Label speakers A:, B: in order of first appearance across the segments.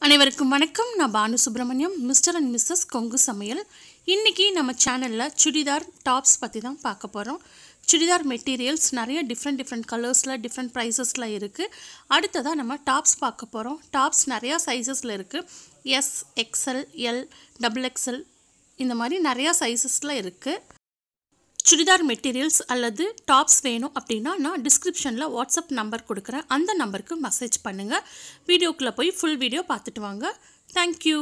A: அனைவருக்கும் வணக்கம் நான் Bhanu Subramaniam mister and missus Kongu Samayal இன்றைக்கி நம்ம சேனலில் சுடிதார் டாப்ஸ் பற்றி தான் பார்க்க போகிறோம் சுடிதார் மெட்டீரியல்ஸ் நிறைய டிஃப்ரெண்ட் டிஃப்ரெண்ட் கலர்ஸில் டிஃப்ரெண்ட் ப்ரைஸஸில் இருக்குது அடுத்ததாக நம்ம டாப்ஸ் பார்க்க போகிறோம் டாப்ஸ் நிறையா சைஸஸில் இருக்குது S XL L double XL இந்த மாதிரி நிறையா சைஸஸில் இருக்குது சுடிதார் மெட்டீரியல்ஸ் அல்லது டாப்ஸ் வேணும் அப்படின்னா நான் டிஸ்கிரிப்ஷனில் வாட்ஸ்அப் நம்பர் கொடுக்குறேன் அந்த நம்பருக்கு மெசேஜ் பண்ணுங்கள் வீடியோக்குள்ளே போய் ஃபுல் வீடியோ பார்த்துட்டு வாங்க தேங்க்யூ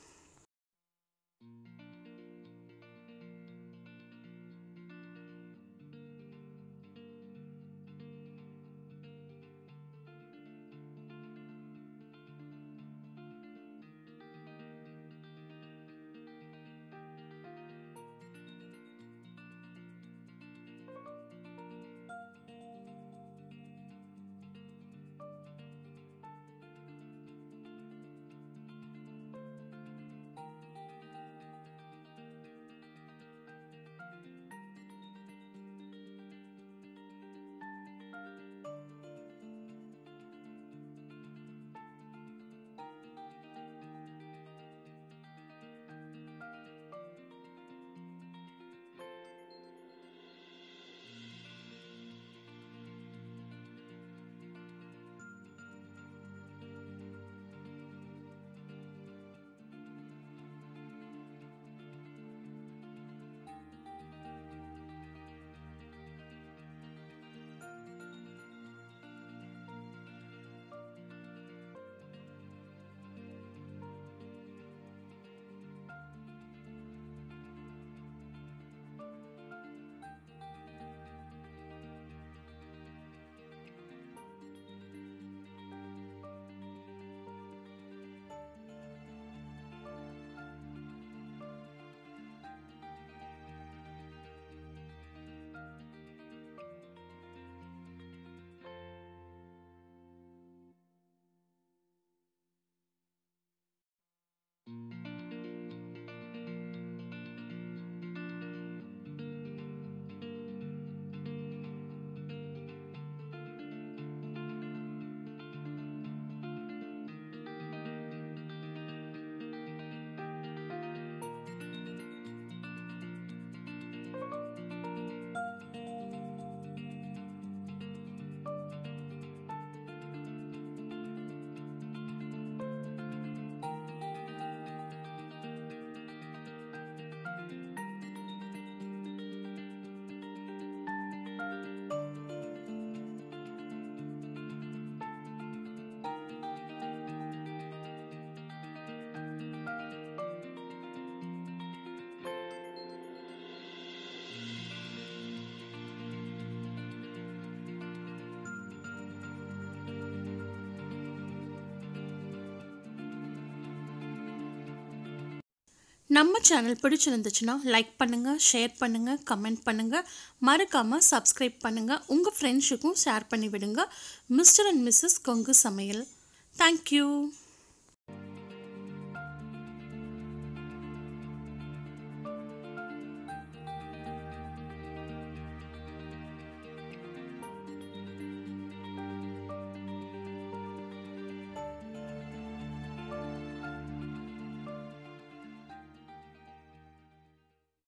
A: நம்ம சேனல் பிடிச்சிருந்துச்சுன்னா லைக் பண்ணுங்கள் ஷேர் பண்ணுங்கள் கமெண்ட் பண்ணுங்கள் மறக்காமல் சப்ஸ்கிரைப் பண்ணுங்கள் உங்கள் ஃப்ரெண்ட்ஸுக்கும் ஷேர் பண்ணி விடுங்க மிஸ்டர் அண்ட் மிஸ்ஸஸ் கொங்கு சமையல் தேங்க்யூ